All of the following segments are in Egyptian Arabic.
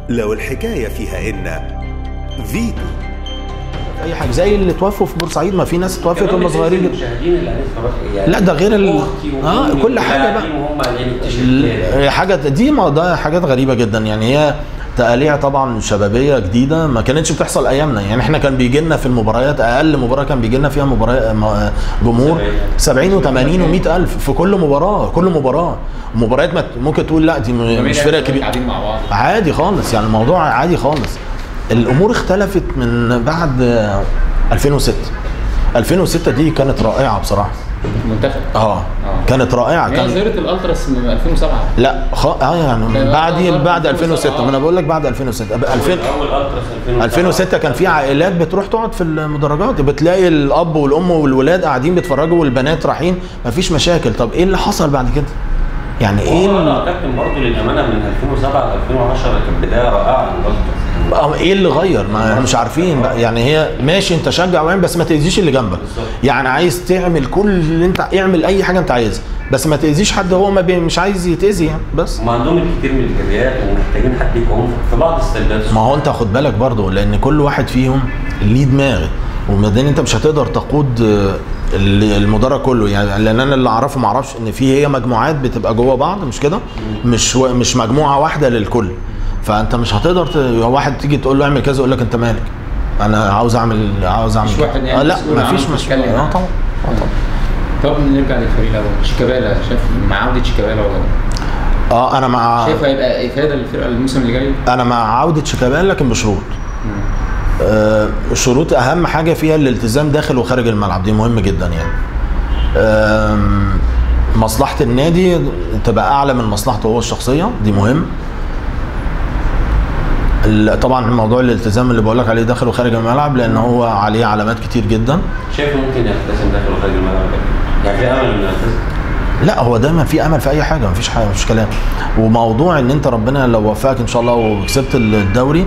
لو الحكاية فيها إن فيتو اي حاجه زي اللي توفوا في بورسعيد ما في ناس توفت وهم صغيرين جدا المشاهدين اللي هنسمع يعني لا، ده غير ال- أختي آه، وأمي كل حاجة بقى. ولاعبين وهم يعني التيشيرتات ال- حاجه دي ما ده حاجات غريبه جدا يعني هي تقاليع طبعا شبابيه جديده ما كانتش بتحصل ايامنا يعني احنا كان بيجي لنا في المباريات اقل مباراه كان بيجي لنا فيها مباراه م- جمهور 70 و80 و100 الف في كل مباراه كل مباراه مباريات ما- ممكن تقول لا دي م- مش فرقه كبيره قاعدين مع بعض عادي خالص يعني الموضوع عادي خالص الامور اختلفت من بعد آه، 2006 2006 دي كانت رائعه بصراحه المنتخب اه كانت رائعه هي كان ظاهره الالتراس من 2007 لا خ... اه يعني من لا، بعد لا، بعد لا، 2006 ما انا بقول لك بعد 2006 أب- 2000 اول التراس 2007 2006 كان في عائلات بتروح تقعد في المدرجات بتلاقي الاب والام والولاد قاعدين بيتفرجوا والبنات رايحين مفيش مشاكل طب ايه اللي حصل بعد كده يعني ايه هو ال- لا كابتن برضه للامانه من 2007 ل 2010 كانت بدايه رائعه للالتراس آه، ايه اللي غير ما احنا مش عارفين بقى يعني هي ماشي انت شجع وين بس ما تاذيش اللي جنبك بالظبط. يعني عايز تعمل كل اللي انت اعمل اي حاجه انت عايزها بس ما تاذيش حد هو ما بي... مش عايز يتاذي يعني بس هم عندهم الكثير من الايجابيات ومحتاجين حد يقوم في بعض السلبيات ما هو انت خد بالك برضه لان كل واحد فيهم ليه دماغ وبعدين انت مش هتقدر تقود آه، ال- المدرج كله يعني لان انا اللي اعرفه ما اعرفش ان في هي مجموعات بتبقى جوه بعض مش كده مش و- مش مجموعه واحده للكل فانت مش هتقدر ت... واحد تيجي تقول له اعمل كذا يقول لك انت مالك انا عاوز اعمل عاوز اعمل مش كده. واحد يعني آه لا مسؤول ما عنه فيش مش بيتكلم اه معاه. طبعا آه طبعا طب نرجع للفريق الاول شيكابالا شايف مع عوده شيكابالا ولا لا؟ اه انا مع شايف هيبقى افاده للفرقه الموسم اللي جاي؟ انا مع عوده شيكابالا لكن بشروط آه، الشروط اهم حاجه فيها الالتزام داخل وخارج الملعب دي مهم جدا يعني آم، مصلحه النادي تبقى اعلى من مصلحته هو الشخصيه دي مهم ال- طبعا موضوع الالتزام اللي بقول لك عليه داخل وخارج الملعب لان هو عليه علامات كتير جدا شايف ممكن يلتزم داخل وخارج الملعب يعني في امل انه يلتزم لا هو دايما في امل في اي حاجه مفيش حاجه مفيش كلام وموضوع ان انت ربنا لو وفقك ان شاء الله وكسبت الدوري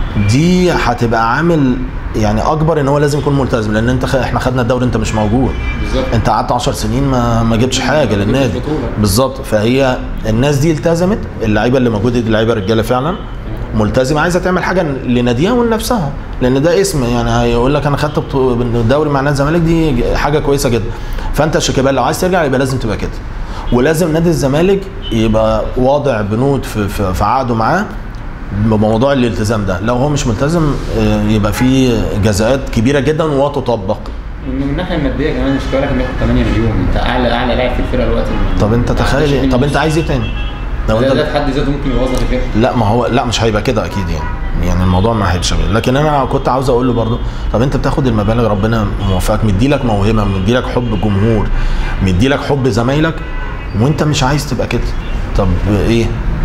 دي هتبقى عامل يعني اكبر ان هو لازم يكون ملتزم لان انت خ... احنا خدنا الدوري انت مش موجود بالظبط انت قعدت 10 سنين ما ما جبتش حاجه جبتش للنادي بطولة. بالظبط فهي الناس دي التزمت اللعيبه اللي موجوده دي لعيبه رجاله فعلا ملتزمه عايزه تعمل حاجه لناديها ولنفسها لان ده اسم يعني هيقول لك انا خدت بطو- الدوري مع نادي الزمالك دي حاجه كويسه جدا فانت شيكابالا لو عايز ترجع يبقى لازم تبقى كده ولازم نادي الزمالك يبقى واضع بنود في, في, في عقده معاه بموضوع الالتزام ده لو هو مش ملتزم آه، يبقى في جزاءات كبيره جدا وتطبق من الناحيه الماديه كمان شيكابالا كان بياخد 8 مليون انت اعلى اعلى لاعب في الفرقه دلوقتي طب انت تخيل طب انت عايز ايه تاني لو ده, انت ده في حد ذاته ممكن يوظف الفرقه لا ما هو لا مش هيبقى كده اكيد يعني يعني الموضوع ما هيتشغل لكن انا كنت عاوز اقول له برضه طب انت بتاخد المبالغ ربنا موفقك مديلك موهبه مديلك حب جمهور مديلك حب زمايلك وانت مش عايز تبقى كده طب ايه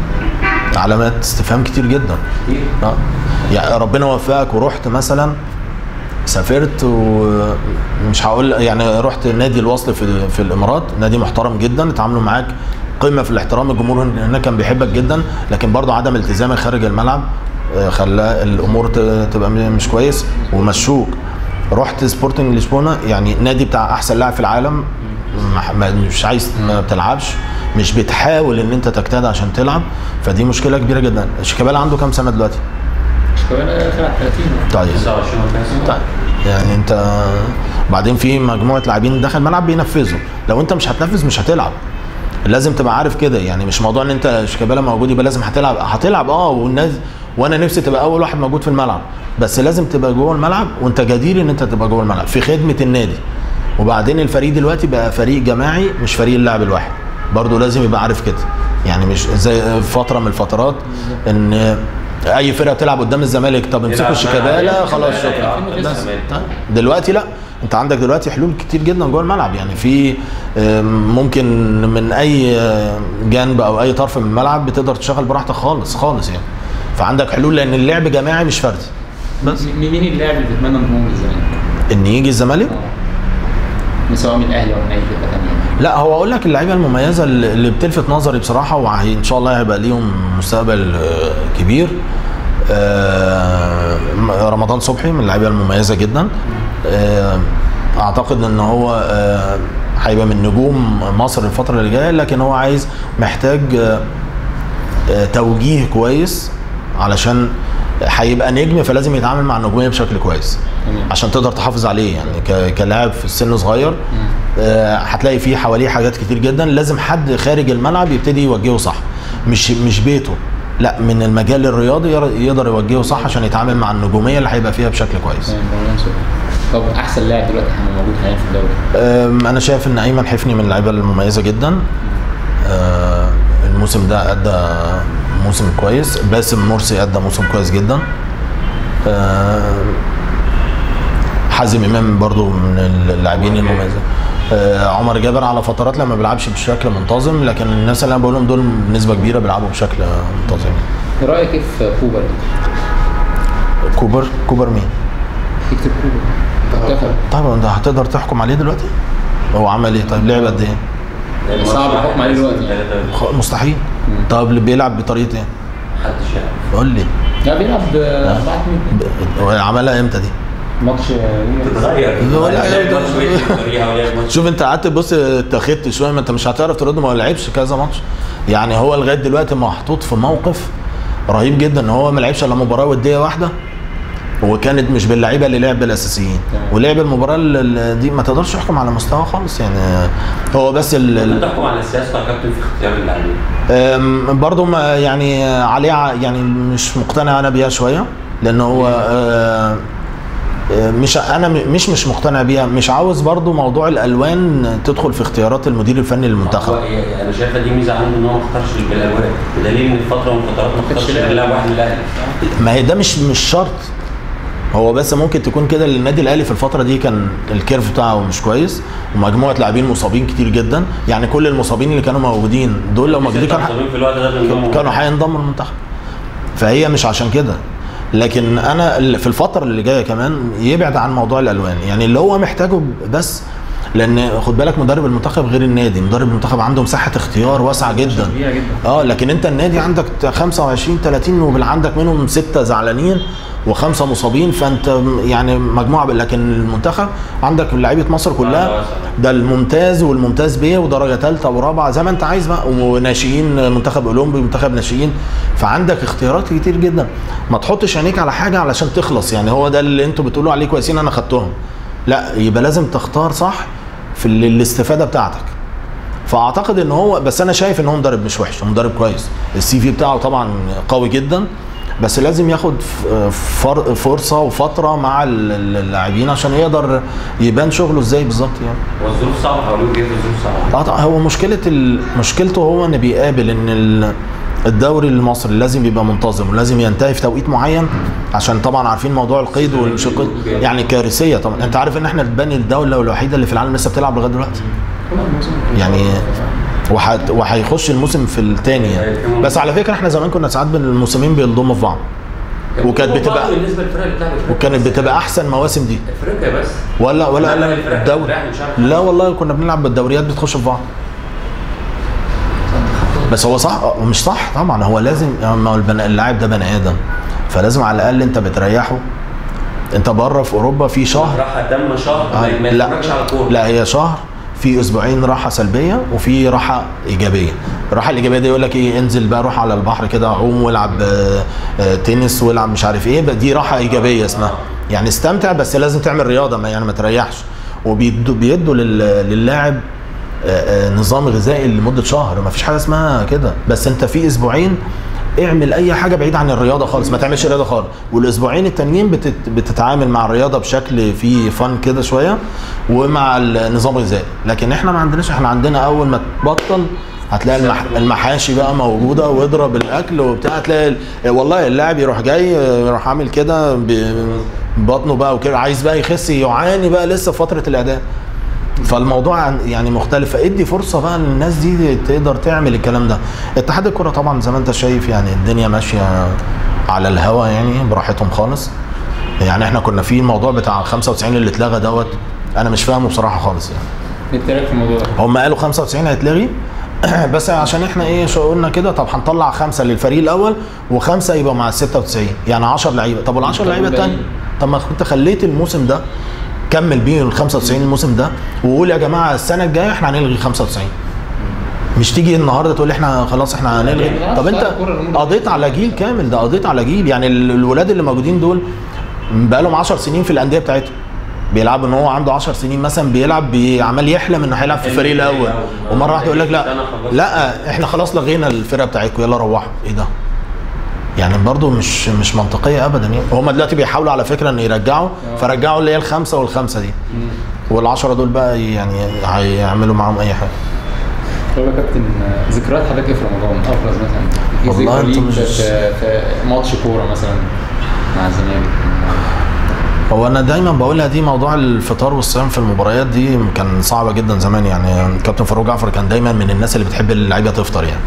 علامات استفهام كتير جدا كتير. اه يعني ربنا وفقك ورحت مثلا سافرت ومش هقول يعني رحت نادي الوصل في في الامارات نادي محترم جدا اتعاملوا معاك قمه في الاحترام الجمهور هناك كان بيحبك جدا لكن برضه عدم التزامك خارج الملعب آه، خلى الامور ت- تبقى م- مش كويس ومشوك رحت سبورتنج لشبونه يعني نادي بتاع احسن لاعب في العالم ما- ما- مش عايز ما بتلعبش مش بتحاول ان انت تجتهد عشان تلعب فدي مشكله كبيره جدا شيكابالا عنده كام سنه دلوقتي شيكابالا داخل على 30 طيب 29 ولا طيب يعني انت بعدين في مجموعه لاعبين داخل الملعب بينفذوا لو انت مش هتنفذ مش هتلعب لازم تبقى عارف كده يعني مش موضوع ان انت شيكابالا موجود يبقى لازم هتلعب هتلعب اه والناس وانا نفسي تبقى اول واحد موجود في الملعب بس لازم تبقى جوه الملعب وانت جدير ان انت تبقى جوه الملعب في خدمه النادي وبعدين الفريق دلوقتي بقى فريق جماعي مش فريق اللاعب الواحد برضه لازم يبقى عارف كده يعني مش زي فتره من الفترات ان اي فرقه تلعب قدام الزمالك طب امسكوا يلعب شيكابالا معاه. خلاص شكرا يلعب بس الزمالك. طيب. دلوقتي لا انت عندك دلوقتي حلول كتير جدا جوه الملعب يعني في آم، ممكن من اي آه، جانب او اي طرف من الملعب بتقدر تشتغل براحتك خالص خالص يعني فعندك حلول لان اللعب جماعي مش فردي بس م- مين اللاعب اللي تتمنى انه هو للزمالك؟ ان يجي الزمالك اه سواء من الاهلي او من اي فرقه ثانيه لا هو اقول لك اللعيبه المميزه اللي اللي بتلفت نظري بصراحه وان شاء الله هيبقى ليهم مستقبل آه، كبير آه، رمضان صبحي من اللعيبه المميزه جدا آه، اعتقد ان هو آه، هيبقى من نجوم مصر الفتره اللي جايه لكن هو عايز محتاج آه، آه، توجيه كويس علشان هيبقى نجم فلازم يتعامل مع النجوميه بشكل كويس تمام. عشان تقدر تحافظ عليه يعني ك- كلاعب في السن صغير آه، هتلاقي فيه حواليه حاجات كتير جدا لازم حد خارج الملعب يبتدي يوجهه صح مش مش بيته لا من المجال الرياضي ير- يقدر يوجهه صح عشان يتعامل مع النجوميه اللي هيبقى فيها بشكل كويس تمام، رمضان صبحي. طب احسن لاعب دلوقتي احنا موجود حاليا في الدوري أم، انا شايف ان ايمن حفني من اللعيبه المميزه جدا أه، الموسم ده ادى موسم كويس باسم مرسي ادى موسم كويس جدا أه، حازم امام برضو من اللاعبين المميزين أه، عمر جابر على فترات لما بيلعبش بشكل منتظم لكن الناس اللي انا بقولهم دول بنسبه كبيره بيلعبوا بشكل منتظم ايه رايك إيه في كوبر كوبر كوبر مين؟ تكتب كوبر منتخب طيب انت هتقدر تحكم عليه دلوقتي؟ هو عمل ايه؟ طيب لعب قد ايه؟ صعب الحكم عليه دلوقتي يعني. خ- مستحيل طب اللي بيلعب بطريقه ايه؟ محدش يعرف قول لي لا بيلعب 4 2 ب- عملها امتى دي؟ ماتش تتغير لا، لا، لعب ده- ماتش ويجي بطريقه ولعب ماتش شوف انت قعدت تبص اتخذت شويه ما انت مش هتعرف ترد ما هو لعبش كذا ماتش يعني هو لغايه دلوقتي محطوط في موقف رهيب جدا ان هو ما لعبش الا مباراه وديه واحده وكانت مش باللعيبه اللي لعب بالاساسيين تمام. ولعب المباراه ال- ال- دي ما تقدرش تحكم على مستواه خالص يعني هو بس ال- ال- انت تحكم على السياسه يا كابتن في اختيار اللاعبين أم، برضو ما يعني عليه ع- يعني مش مقتنع انا بيها شويه لان هو آه، آه، مش انا م- مش مش مقتنع بيها مش عاوز برضو موضوع الالوان تدخل في اختيارات المدير الفني هو للمنتخب يعني انا شايفه دي ميزه عنده ان هو ما اختارش بالالوان بدليل ان في فتره من الفترات ما اختارش غير لاعب واحد من الاهلي ما هي ده مش مش شرط هو بس ممكن تكون كده النادي الاهلي في الفتره دي كان الكيرف بتاعه مش كويس ومجموعه لاعبين مصابين كتير جدا يعني كل المصابين اللي كانوا موجودين دول لو موجودين كانوا مصابين في الوقت ده بينضموا كانوا هينضموا المنتخب فهي مش عشان كده لكن انا ال- في الفتره اللي جايه كمان يبعد عن موضوع الالوان يعني اللي هو محتاجه بس لان خد بالك مدرب المنتخب غير النادي مدرب المنتخب عنده مساحه اختيار واسعه جدا كبيره جدا اه لكن انت النادي عندك 25 30 وعندك منهم سته زعلانين وخمسه مصابين فانت يعني مجموعه لكن المنتخب عندك لعيبه مصر كلها ده الممتاز والممتاز بيه ودرجه ثالثه ورابعه زي ما انت عايز بقى وناشئين منتخب اولمبي ومنتخب ناشئين فعندك اختيارات كتير جدا ما تحطش عينيك على حاجه علشان تخلص يعني هو ده اللي انتوا بتقولوا عليه كويسين انا خدتهم لا يبقى لازم تختار صح في ال- الاستفاده بتاعتك فاعتقد ان هو بس انا شايف ان هو مدرب مش وحش هو مدرب كويس السي في بتاعه طبعا قوي جدا بس لازم ياخد ف- فر- فرصه وفتره مع ال- ال- اللاعبين عشان يقدر يبان شغله ازاي بالظبط يعني والظروف صعبه حواليه جدا الظروف صعبه اه طبعا هو مشكله ال... مشكلته هو ان بيقابل ان ال... الدوري المصري لازم يبقى منتظم ولازم ينتهي في توقيت معين عشان طبعا عارفين موضوع القيد والمش القيد يعني كارثيه طبعا انت عارف ان احنا بني الدوله الوحيده اللي في العالم لسه بتلعب لغايه دلوقتي يعني وح- وهيخش الموسم في الثاني يعني بس على فكره احنا زمان كنا ساعات بين الموسمين بينضموا في بعض وكانت بعض بتبقى بالنسبه للفرق اللي بتلعب أفريقيا وكانت بس. بتبقى احسن مواسم دي افريقيا بس ولا ولا لا، لا، لا الفرق الدوري بتريح مش عارف. لا والله كنا بنلعب بالدوريات بتخش في بعض بس هو صح آه، مش صح طبعا هو لازم ما هو البني- اللاعب ده بني ادم فلازم على الاقل انت بتريحه انت بره في اوروبا في شهر راحه تم شهر ما- آه، ما لا يتفرجش على كوره لا هي شهر في اسبوعين راحه سلبيه وفي راحه ايجابيه الراحه الايجابيه دي يقول لك ايه انزل بقى روح على البحر كده عوم والعب آه، آه، تنس والعب مش عارف ايه بقى دي راحه ايجابيه اسمها يعني استمتع بس لازم تعمل رياضه ما يعني ما تريحش وبيدوا بيدوا لل- للاعب آه، آه، نظام غذائي لمده شهر ما فيش حاجه اسمها كده بس انت في اسبوعين اعمل اي حاجه بعيد عن الرياضه خالص ما تعملش رياضه خالص والاسبوعين التانيين بتت... بتتعامل مع الرياضه بشكل فيه فن كده شويه ومع النظام الغذائي لكن احنا ما عندناش احنا عندنا اول ما تبطل هتلاقي المح... المحاشي بقى موجوده واضرب الاكل وبتاع هتلاقي ال- والله اللاعب يروح جاي يروح عامل كده ب- ببطنه بقى وكده عايز بقى يخس يعاني بقى لسه في فتره الاعداد فالموضوع عن- يعني مختلف فادي فرصه بقى للناس دي تقدر تعمل الكلام ده اتحاد الكره طبعا زي ما انت شايف يعني الدنيا ماشيه على الهوا يعني براحتهم خالص يعني احنا كنا في الموضوع بتاع 95 اللي اتلغى دوت انا مش فاهمه بصراحه خالص يعني انت رايك في الموضوع ده؟ هم قالوا 95 هيتلغي بس عشان احنا ايه شو قلنا كده طب هنطلع خمسه للفريق الاول وخمسه يبقى مع ال 96 يعني 10 لعيبه طب وال 10 طب لعيبه والباقيين؟ الثانيه طب ما انت خليت الموسم ده كمل بيه ال 95 الموسم ده وقول يا جماعه السنه الجايه احنا هنلغي 95 مش تيجي النهارده تقول لي احنا خلاص احنا هنلغي ما طب انت تعرفش الكرة الأمور قضيت على جيل كامل ده قضيت على جيل يعني ال- الولاد اللي موجودين دول بقالهم 10 سنين في الانديه بتاعتهم بيلعب ان هو عنده 10 سنين مثلا بيلعب بي- عمال يحلم انه هيلعب في الفريق الاول ومره واحده يقول لك لا لا احنا خلاص لغينا الفرقه بتاعتكم يلا روحوا ايه ده يعني برضو مش مش منطقيه ابدا يعني هم دلوقتي بيحاولوا على فكره ان يرجعوا فرجعوا اللي هي الخمسه والخمسه دي والعشرة دول بقى يعني هيعملوا معاهم اي حاجه طب يا كابتن آه، ذكريات حضرتك ايه في رمضان ابرز مثلا في والله ذكرى انت ليك مش- في, في ماتش كوره مثلا مع الزمالك هو انا دايما بقولها دي موضوع الفطار والصيام في المباريات دي كان صعبه جدا زمان يعني كابتن فاروق جعفر كان دايما من الناس اللي بتحب اللعيبه تفطر يعني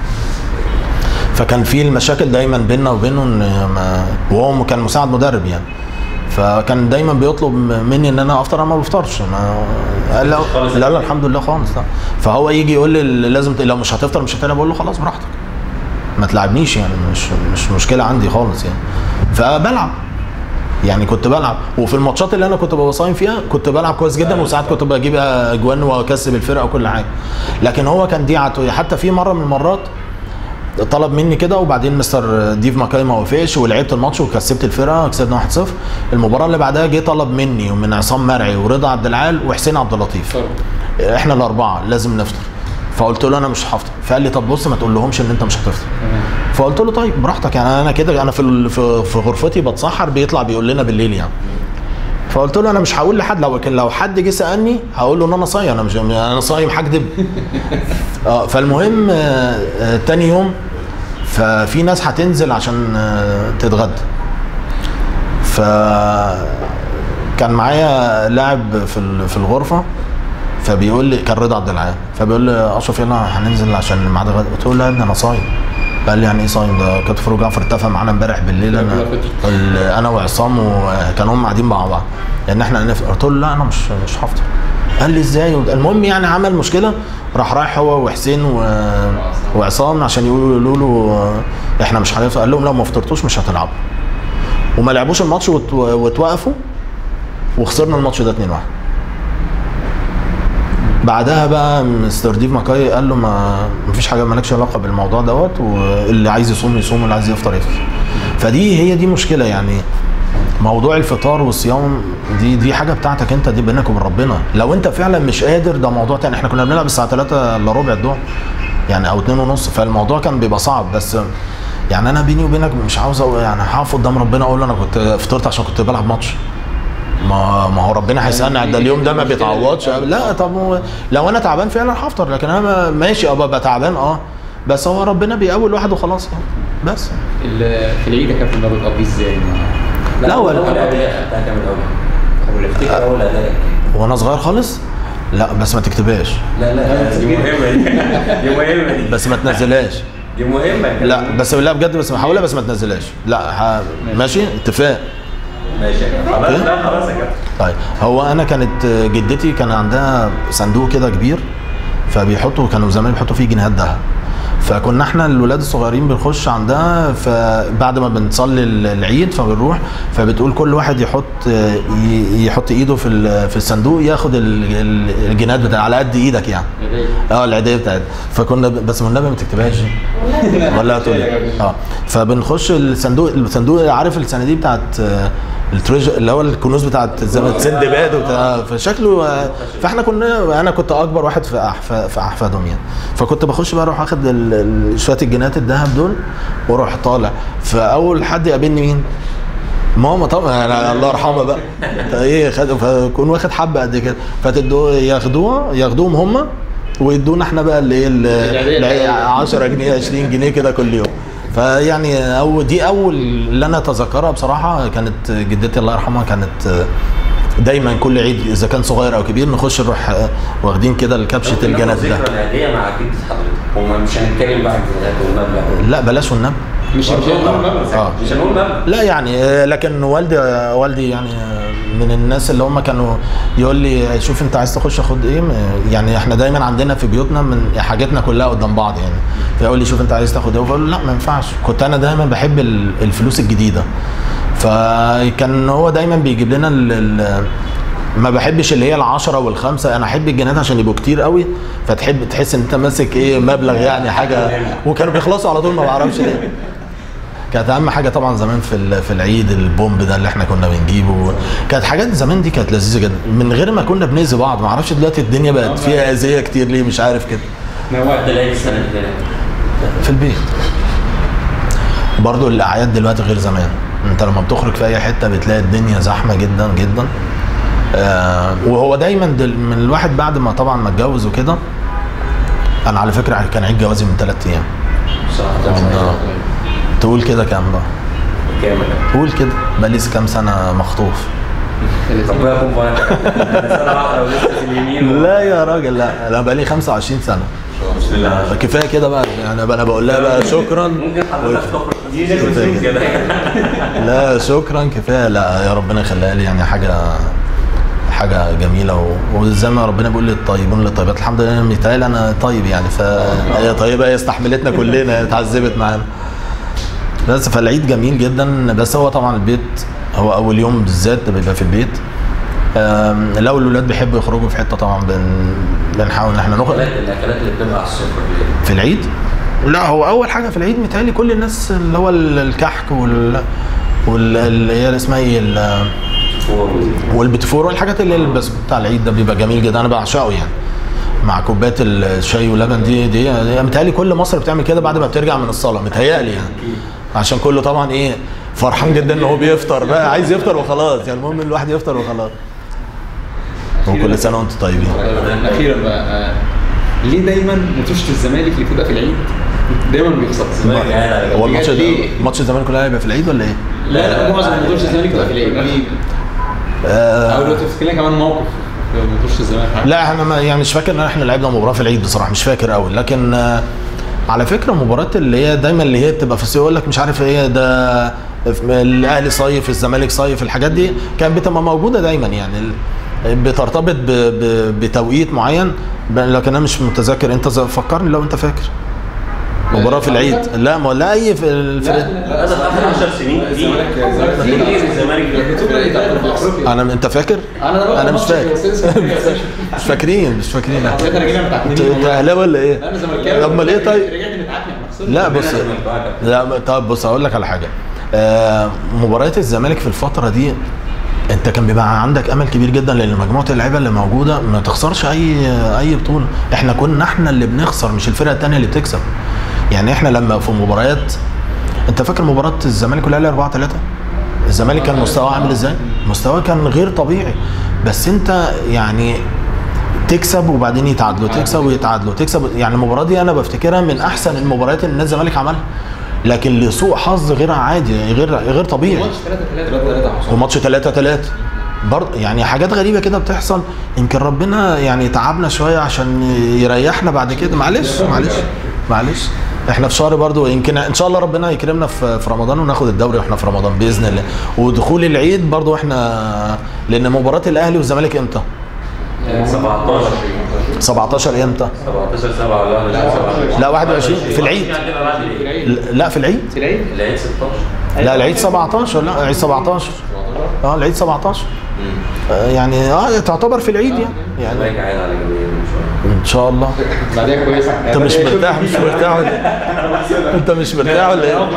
فكان في المشاكل دايما بيننا وبينه ان ما وهو كان مساعد مدرب يعني فكان دايما بيطلب مني ان انا افطر انا ما بفطرش ما قال لا خالص. لا, لا الحمد لله خالص لا فهو يجي يقول لي لازم ت- لو مش هتفطر مش هتلعب اقول له خلاص براحتك ما تلعبنيش يعني مش مش مشكله عندي خالص يعني فبلعب يعني كنت بلعب وفي الماتشات اللي انا كنت ببقى صايم فيها كنت بلعب كويس جدا وساعات كنت بجيب اجوان واكسب الفرقه وكل حاجه لكن هو كان دي عادته حتى في مره من المرات طلب مني كده وبعدين مستر ديف ماكاي ما وافقش ولعبت الماتش وكسبت الفرقه كسبنا 1-0 المباراه اللي بعدها جه طلب مني ومن عصام مرعي ورضا عبد العال وحسين عبد اللطيف فرق. احنا الاربعه لازم نفطر فقلت له انا مش هفطر فقال لي طب بص ما تقول لهمش ان انت مش هتفطر تمام فقلت له طيب براحتك يعني انا كده انا في ال- في في غرفتي بتسحر بيطلع بيقول لنا بالليل يعني فقلت له انا مش هقول لحد لو كان لو حد جه سالني هقول له ان انا صايم انا مش انا صايم هكدب اه فالمهم آه، آه، تاني يوم ففي ناس هتنزل عشان آه، تتغدى ف كان معايا لاعب في ال- في الغرفه فبيقول لي كان رضا عبد العال فبيقول لي اشرف يلا هننزل عشان ميعاد الغدا قلت له لا يا ابني انا صايم قال لي يعني ايه صايم ده كابتن فاروق جعفر اتفق معانا امبارح بالليل انا كلها فطر. ال- انا وعصام وكانوا هم قاعدين مع بعض لان احنا هنفطر قلت له لا انا مش مش هفطر قال لي ازاي المهم يعني عمل مشكله راح رايح هو وحسين و... وعصام عشان يقولوا له احنا مش هنفطر قال لهم لو ما فطرتوش مش هتلعبوا وما لعبوش الماتش وت... واتوقفوا وخسرنا الماتش ده 2-1 بعدها بقى مستر ديف ماكاي قال له ما مفيش حاجه مالكش علاقه بالموضوع دوت واللي عايز يصوم يصوم واللي عايز يفطر يفطر فدي هي دي مشكله يعني موضوع الفطار والصيام دي دي حاجه بتاعتك انت دي بينك وبين ربنا لو انت فعلا مش قادر ده موضوع تاني احنا كنا بنلعب الساعه 3 الا ربع الظهر يعني او 2 ونص فالموضوع كان بيبقى صعب بس يعني انا بيني وبينك مش عاوز أقول- يعني هقف قدام ربنا اقول له انا كنت فطرت عشان كنت بلعب ماتش ما ما هو ربنا هيسالني ده اليوم ده ما بيتعوضش لا طب هو- لو انا تعبان فعلا هفطر لكن انا ما- ماشي اه ببقى تعبان اه بس هو ربنا بيقوي الواحد وخلاص يعني بس ال- في العيد يا كابتن ده بتقضيه ازاي؟ لا، هو- اول اداء بتاع كامل اول افتكر اول اداء وانا صغير خالص لا بس ما تكتبهاش لا لا دي مهمه دي دي مهمه دي بس ما تنزلهاش دي مهمه لا بس لا بجد بس هقولها بس ما تنزلهاش لا ح... ماشي اتفاق ماشي يا كابتن. خلاص لا خلاص يا كابتن طيب هو انا كانت جدتي كان عندها صندوق كده كبير فبيحطوا كانوا زمان بيحطوا فيه جنيهات ذهب فكنا احنا الولاد الصغيرين بنخش عندها فبعد ما بنصلي العيد فبنروح فبتقول كل واحد يحط ي- يحط ايده في ال- في الصندوق ياخد ال- ال- الجنيهات بتاع على قد ايدك يعني اه العيديه بتاعتها فكنا ب- بس والنبي ما تكتبهاش دي ولا هتقول إيه؟ اه فبنخش الصندوق الصندوق عارف الصناديق بتاعت آه، التريجر اللي هو الكنوز بتاعت زمان سندباد وبتاع فشكله آه، فاحنا كنا انا كنت اكبر واحد في أحف- في احفادهم يعني فكنت بخش بقى اروح اخد ال- ال- شويه الجنيهات الذهب دول واروح طالع فاول حد يقابلني مين؟ ماما طبعا أنا الله يرحمها بقى ايه خد فكون واخد حبه قد كده فتدوا ياخدوها ياخدوهم هم ويدونا احنا بقى اللي ايه 10 جنيه 20 جنيه كده كل يوم فيعني أو دي اول اللي انا اتذكرها بصراحه كانت جدتي الله يرحمها كانت دايما كل عيد اذا كان صغير او كبير نخش نروح واخدين كده الكبشه ممكن ناخد الجنب ده ذكرى الهديه مع جدة حضرتك وما مش هنتكلم بقى عن الجنيهات والمبلغ لا بلاش والنبي مش مش هنقول مبلغ اه مش هنقول مبلغ لا يعني آه، لكن والدي آه، والدي يعني آه، من الناس اللي هم كانوا يقول لي شوف انت عايز تخش خد ايه م- يعني احنا دايما عندنا في بيوتنا من حاجاتنا كلها قدام بعض يعني فيقول لي شوف انت عايز تاخد ايه فاقول له لا ما ينفعش كنت انا دايما بحب ال- الفلوس الجديده فكان هو دايما بيجيب لنا ال ال ما بحبش اللي هي العشرة والخمسة انا احب الجنيهات عشان يبقوا كتير قوي فتحب تحس ان انت ماسك ايه مبلغ يعني حاجه وكانوا بيخلصوا على طول ما بعرفش ليه كانت اهم حاجه طبعا زمان في ال- في العيد البومب ده اللي احنا كنا بنجيبه كانت حاجات زمان دي كانت لذيذه جدا من غير ما كنا بنأذي بعض ما اعرفش دلوقتي الدنيا بقت فيها اذيه كتير ليه مش عارف كده وقت العيد السنه اللي فاتت في البيت برضو الاعياد دلوقتي غير زمان انت لما بتخرج في اي حته بتلاقي الدنيا زحمه جدا جدا آه وهو دايما دل من الواحد بعد ما طبعا ما اتجوز وكده انا على فكره كان عيد جوازي من ثلاث ايام بصراحه آه. تقول كده كام بقى كامل قول كده بقالي كام سنه مخطوف ربنا يكون في عونك سنه واحده ولسه في اليمين لا يا راجل لا انا بقالي 25 سنه بسم الله كفايه كده بقى يعني انا بقول لها بقى شكرا ممكن حضرتك تخرج دي لازم كفاية تكون كده لا شكرا كفايه لا يا ربنا يخليها لي يعني حاجه حاجه جميله و- وزي ما ربنا بيقول للطيبون للطيبات الحمد لله انا متهيألي انا طيب يعني فهي طيبه هي استحملتنا كلنا هي اتعذبت معانا بس فالعيد جميل جدا بس هو طبعا البيت هو اول يوم بالذات بيبقى في البيت آم، لو الولاد بيحبوا يخرجوا في حته طبعا بن بنحاول ان احنا نخرج الاكلات الاكلات اللي بتبقى على السفره في العيد لا هو اول حاجه في العيد متهيألي كل الناس اللي هو ال- الكحك وال وال اللي هي اسمها ايه ال- والبتفور والحاجات اللي البس بتاع العيد ده بيبقى جميل جدا انا بعشقه يعني مع كوبايه الشاي واللبن دي دي, دي متهيألي كل مصر بتعمل كده بعد ما بترجع من الصلاه متهيألي يعني عشان كله طبعا ايه فرحان جدا ان هو بيفطر بقى عايز يفطر وخلاص يعني المهم الواحد يفطر وخلاص وكل سنه وانتم طيبين اخيرا بقى آه، ليه دايما ماتشات الزمالك اللي بتبقى في العيد دايما بيخسر الزمالك قاعد على هو جنب. الماتش ليه؟ ماتش الزمالك كلها هيبقى في العيد ولا ايه؟ لا لا معظم ماتشات الزمالك بتبقى في العيد ليه؟ آه او لو تفتكر كمان موقف في ماتشات الزمالك لا احنا ما يعني مش فاكر ان احنا لعبنا مباراه في العيد بصراحه مش فاكر قوي لكن آه، على فكره مباراه اللي هي دايما اللي هي بتبقى في السوق يقول لك مش عارف ايه ده الاهلي صيف الزمالك صيف الحاجات دي كانت بتبقى موجوده دايما يعني ال- بترتبط ب- ب- بتوقيت معين ب- لكن انا مش متذكر انت ز- فكرني لو انت فاكر مباراه في العيد لا ما لا اي في الفرق هذا في اخر 10 سنين في الزمالك- في كتير الزمالك بتقول ايه ده في افريقيا انا انت فاكر انا انا مش فاكر مش فاكرين مش فاكرين حضرتك رجعنا بتاع انت انت اهلاوي ولا ايه؟ انا زملكاوي امال ايه طيب؟ رجعت متعكن احنا خسرنا لا بص لا طب بص اقول لك على حاجه آه مباريات الزمالك في الفتره دي انت كان بيبقى عندك امل كبير جدا لان مجموعه اللعيبه اللي موجوده ما تخسرش اي اي بطوله احنا كنا احنا اللي بنخسر مش الفرقه الثانيه اللي بتكسب يعني احنا لما في مباريات انت فاكر مباراه الزمالك والاهلي 4 3 الزمالك كان مستواه عامل ازاي مستواه كان غير طبيعي بس انت يعني تكسب وبعدين يتعادلوا تكسب ويتعادلوا تكسب يعني المباراه دي انا بفتكرها من احسن المباريات اللي النادي الزمالك عملها لكن لسوء حظ غير عادي غير غير طبيعي ماتش 3 3 3 3 حصل وماتش 3 3 برضه يعني حاجات غريبه كده بتحصل يمكن ربنا يعني تعبنا شويه عشان يريحنا بعد كده معلش معلش معلش احنا في شهر برضه يمكن ان شاء الله ربنا يكرمنا في في رمضان وناخد الدوري واحنا في رمضان باذن الله ودخول العيد برضه احنا لان مباراه الاهلي والزمالك امتى؟ 17 17 امتى؟ 17 7 ولا 21 لا 21 في العيد هتبقى بعد العيد لا في العيد في العيد العيد 16 لا العيد 17 لا العيد 17 اه العيد 17 آه، يعني اه تعتبر في العيد يعني يعني الزمالك قاعد على جنبين ان شاء الله ان شاء الله بعدها كويسه انت مش مرتاح مش مرتاح ولا إيه؟ انت مش مرتاح ولا ايه؟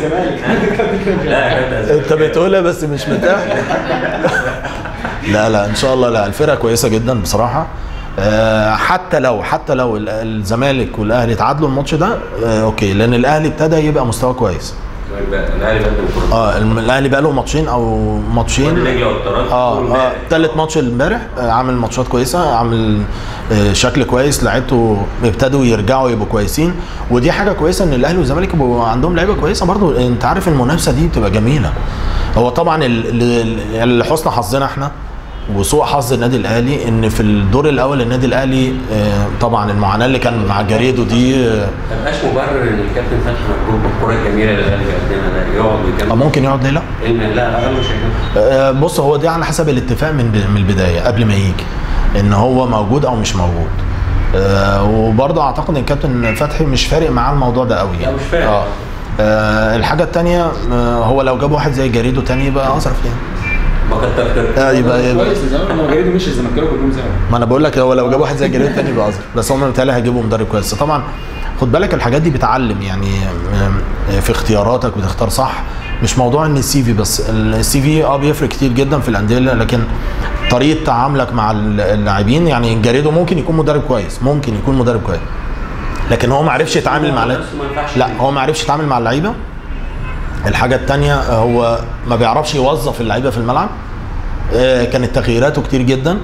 لا يا كابتن انت بتقولها بس مش مرتاح لا لا ان شاء الله لا الفرقه كويسه جدا بصراحه آه، حتى لو حتى لو ال- الزمالك والاهلي تعادلوا الماتش ده آه، اوكي لان الاهلي ابتدى يبقى مستواه كويس الاهلي بدل الكوره اه الم- الاهلي بقى له ماتشين او ماتشين رجله والترجي اه اه تالت ماتش امبارح آه، عامل ماتشات كويسه عامل آه، شكل كويس لعيبته ابتدوا يرجعوا يبقوا كويسين ودي حاجه كويسه ان الاهلي والزمالك يبقوا عندهم لعيبه كويسه برضو انت عارف المنافسه دي بتبقى جميله هو طبعا ال- ال- ال- لحسن حظنا احنا وسوء حظ النادي الاهلي ان في الدور الاول النادي الاهلي آه، طبعا المعاناه اللي كان مع جاريدو دي آه، ما تبقاش مبرر ان الكابتن فتحي مبروك بالكره الجميله اللي الاهلي بيقدمها ده يقعد آه، ويكمل ممكن يقعد ليه لا علم لا لا قال مش هيكمل آه، بص هو دي على حسب الاتفاق من من البدايه قبل ما يجي ان هو موجود او مش موجود آه، وبرضه اعتقد ان الكابتن فتحي مش فارق معاه الموضوع ده قوي لا، مش فارق. اه آه، الحاجه الثانيه هو لو جاب واحد زي جاريدو تاني يبقى اظرف يعني ما فكتر خيرك آه يبقى يبقى كويس الزمالك لما جريده مشي الزمالكاويه كلهم زعلوا ما انا بقول لك هو لو جاب واحد زي جريد تاني يبقى ازهر بس هم متهيألي هيجيبوا مدرب كويس طبعا خد بالك الحاجات دي بتعلم يعني م- في اختياراتك بتختار صح مش موضوع ان السي في بس السي في اه بيفرق كتير جدا في الانديه لكن طريقه تعاملك مع اللاعبين يعني جاريدو ممكن يكون مدرب كويس ممكن يكون مدرب كويس لكن هو ما عرفش يتعامل مع اللعيبة. نفسه ما ينفعش لا كده. هو ما عرفش يتعامل مع اللعيبه الحاجه الثانيه هو ما بيعرفش يوظف اللعيبه في الملعب آه، كانت تغييراته كتير جدا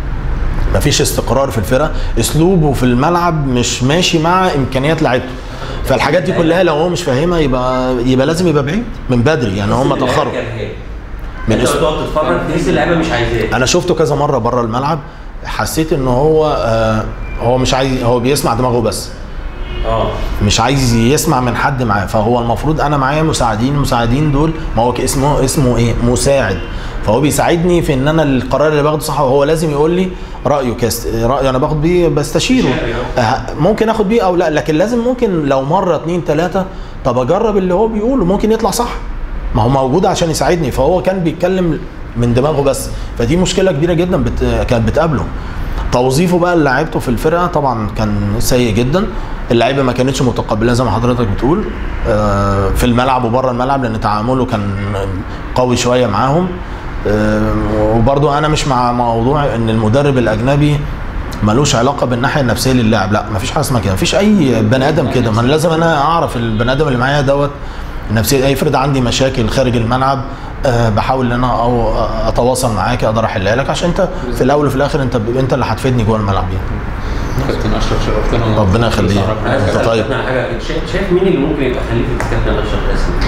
مفيش استقرار في الفرقه اسلوبه في الملعب مش ماشي مع امكانيات لعيبته فالحاجات دي كلها لو هو مش فاهمها يبقى يبقى لازم يبقى بعيد من بدري يعني هم اللعيبة اتاخروا كرهاه. من انت اسم- بتقعد تتفرج تحس اللعيبه مش عايزاه انا شفته كذا مره بره الملعب حسيت ان هو آه هو مش عايز هو بيسمع دماغه بس اه مش عايز يسمع من حد معاه فهو المفروض انا معايا مساعدين المساعدين دول ما هو اسمه اسمه ايه مساعد فهو بيساعدني في ان انا القرار اللي باخده صح وهو لازم يقول لي رايه كاست رايه انا باخد بيه بستشيره أه ممكن اخد بيه او لا لكن لازم ممكن لو مره اتنين تلاته طب اجرب اللي هو بيقوله ممكن يطلع صح ما هو موجود عشان يساعدني فهو كان بيتكلم من دماغه بس فدي مشكله كبيره جدا بت... كانت بتقابله توظيفه بقى لعيبته في الفرقه طبعا كان سيء جدا اللعيبه ما كانتش متقبلاه زي ما حضرتك بتقول آه، في الملعب وبره الملعب لان تعامله كان قوي شويه معاهم آه، وبرضو انا مش مع موضوع ان المدرب الاجنبي ملوش علاقه بالناحيه النفسيه للاعب لا مفيش حاجه اسمها كده مفيش اي بني ادم كده ما أنا لازم انا اعرف البني ادم اللي معايا دوت نفسيه افرض عندي مشاكل خارج الملعب أه بحاول ان انا او اتواصل معاك اقدر احلها لك عشان انت في الاول وفي الاخر انت انت اللي هتفيدني جوه الملعب يعني كابتن اشرف شرفتنا ربنا يخليك. عايز انت أسألك طيب. على حاجه شايف- شايف مين اللي ممكن يبقى خليفه الكابتن اشرف قاسم؟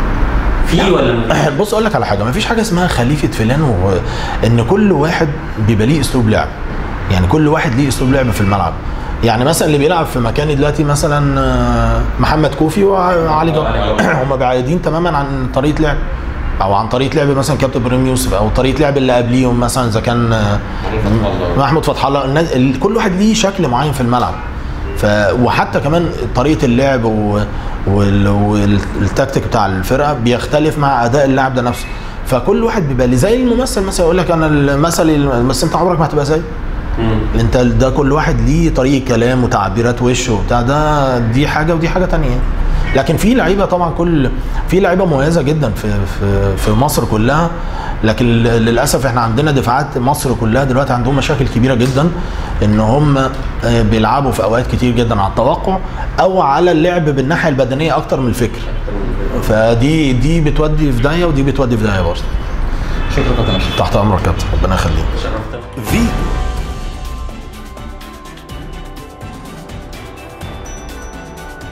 في ولا مفيش؟ بص اقول لك على حاجه مفيش حاجه اسمها خليفه فلان وان كل واحد بيبقى ليه اسلوب لعب يعني كل واحد ليه اسلوب لعب في الملعب يعني مثلا اللي بيلعب في مكاني دلوقتي مثلا آه، محمد كوفي وعلي جبر هم بعيدين تماما عن طريقه لعب او عن طريقه لعب مثلا كابتن ابراهيم يوسف او طريقه لعب اللي قبليهم مثلا اذا كان آه، محمود فتح الله الناس ال- كل واحد ليه شكل معين في الملعب ف وحتى كمان طريقه اللعب و... وال... والتكتيك بتاع الفرقه بيختلف مع اداء اللاعب ده نفسه فكل واحد بيبقى ليه زي الممثل مثلا يقول لك انا المثل بس انت عمرك ما هتبقى زي مم. انت ده كل واحد ليه طريقه كلام وتعبيرات وشه وبتاع ده دي حاجه ودي حاجه تانية لكن في لعيبه طبعا كل في لعيبه مميزه جدا في في في مصر كلها لكن للاسف احنا عندنا دفاعات مصر كلها دلوقتي عندهم مشاكل كبيره جدا ان هم آه، بيلعبوا في اوقات كتير جدا على التوقع او على اللعب بالناحيه البدنيه اكتر من الفكر فدي دي بتودي في داهيه ودي بتودي في داهيه برضه شكرا كابتن اشرف تحت امرك يا كابتن ربنا يخليك شرفتنا فيتو